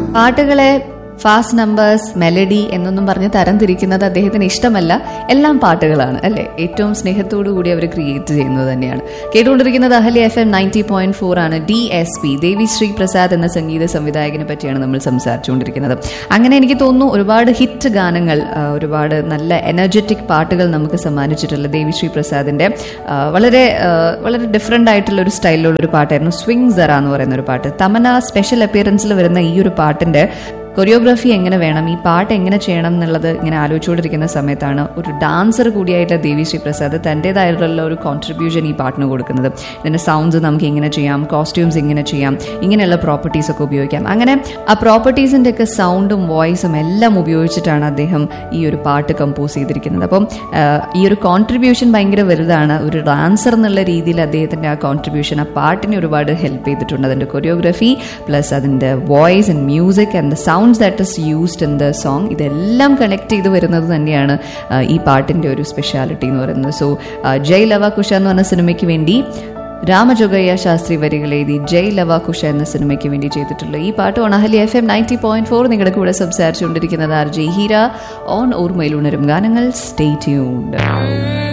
പാട്ടുകളെ fast numbers melody എന്നൊന്നും പറഞ്ഞ് തരം തിരിക്കുന്നത് അദ്ദേഹത്തിന് ഇഷ്ടമല്ല എല്ലാം പാട്ടുകളാണ് അല്ലെ ഏറ്റവും സ്നേഹത്തോടു കൂടി അവർ ക്രിയേറ്റ് ചെയ്യുന്നത് തന്നെയാണ് കേട്ടുകൊണ്ടിരിക്കുന്നത് Ahali FM ninety point four ഫോർ ആണ് D S P Devi Sri Prasad എന്ന സംഗീത സംവിധായകനെ പറ്റിയാണ് നമ്മൾ സംസാരിച്ചുകൊണ്ടിരിക്കുന്നത് അങ്ങനെ എനിക്ക് തോന്നുന്നു ഒരുപാട് ഹിറ്റ് ഗാനങ്ങൾ ആ, ഒരുപാട് നല്ല എനർജറ്റിക് പാട്ടുകൾ നമുക്ക് സമ്മാനിച്ചിട്ടുള്ള ദേവി ശ്രീ പ്രസാദിന്റെ ആ, വളരെ ആ, വളരെ ഡിഫറെന്റ് ആയിട്ടുള്ള ഒരു സ്റ്റൈലിലുള്ള ഒരു പാട്ടായിരുന്നു സ്വിംഗ് സറ എന്ന് പറയുന്ന ഒരു പാട്ട് തമന സ്പെഷ്യൽ അപ്പിയറൻസിൽ വരുന്ന ഈ ഒരു പാട്ടിന്റെ കൊറിയോഗ്രാഫി എങ്ങനെ വേണം ഈ പാട്ട് എങ്ങനെ ചെയ്യണം എന്നുള്ളത് ഇങ്ങനെ ആലോചിച്ചുകൊണ്ടിരിക്കുന്ന സമയത്താണ് ഒരു ഡാൻസർ കൂടിയായിട്ട് ദേവി ശ്രീ പ്രസാദ് തൻ്റെതായിട്ടുള്ള ഒരു കോൺട്രിബ്യൂഷൻ ഈ പാട്ടിന് കൊടുക്കുന്നത് ഇതിന്റെ സൗണ്ട്സ് നമുക്ക് എങ്ങനെ ചെയ്യാം കോസ്റ്റ്യൂംസ് എങ്ങനെ ചെയ്യാം ഇങ്ങനെയുള്ള പ്രോപ്പർട്ടീസ് ഒക്കെ ഉപയോഗിക്കാം അങ്ങനെ ആ പ്രോപ്പർട്ടീസിന്റെ ഒക്കെ സൗണ്ടും വോയിസും എല്ലാം ഉപയോഗിച്ചിട്ടാണ് അദ്ദേഹം ഈ ഒരു പാട്ട് കമ്പോസ് ചെയ്തിരിക്കുന്നത് അപ്പം ആ, ഈ ഒരു കോൺട്രിബ്യൂഷൻ ഭയങ്കര വലുതാണ് ഒരു ഡാൻസർ എന്നുള്ള രീതിയിൽ അദ്ദേഹത്തിന്റെ ആ കോൺട്രിബ്യൂഷൻ ആ പാട്ടിനെ ഒരുപാട് ഹെൽപ്പ് ചെയ്തിട്ടുണ്ട് അതിന്റെ കൊറിയോഗ്രഫി പ്ലസ് അതിന്റെ voice and music and the sounds that is used in the song ഇതെല്ലാം കണക്ട് ചെയ്ത് വരുന്നത് തന്നെയാണ് ആ, ഈ പാട്ടിന്റെ ഒരു സ്പെഷ്യാലിറ്റി എന്ന് പറയുന്നത് സോ ജയ് ലവ കുഷ എന്ന് പറഞ്ഞ സിനിമയ്ക്ക് വേണ്ടി രാമജോഗയ്യ ശാസ്ത്രി വരികൾ എഴുതി ജയ് ലവ കുഷ എന്ന സിനിമയ്ക്ക് വേണ്ടി ചെയ്തിട്ടുള്ള ഈ പാട്ട് ഓണഹലി എഫ് എം നയൻറ്റി പോയിന്റ് ഫോർ നിങ്ങളുടെ കൂടെ സംസാരിച്ചുകൊണ്ടിരിക്കുന്നത് ആർ ജയ് ഹീര ഓൺ ഓർമ്മയിൽ ഉണരും ഗാനങ്ങൾ സ്റ്റേ ട്യൂൺഡ്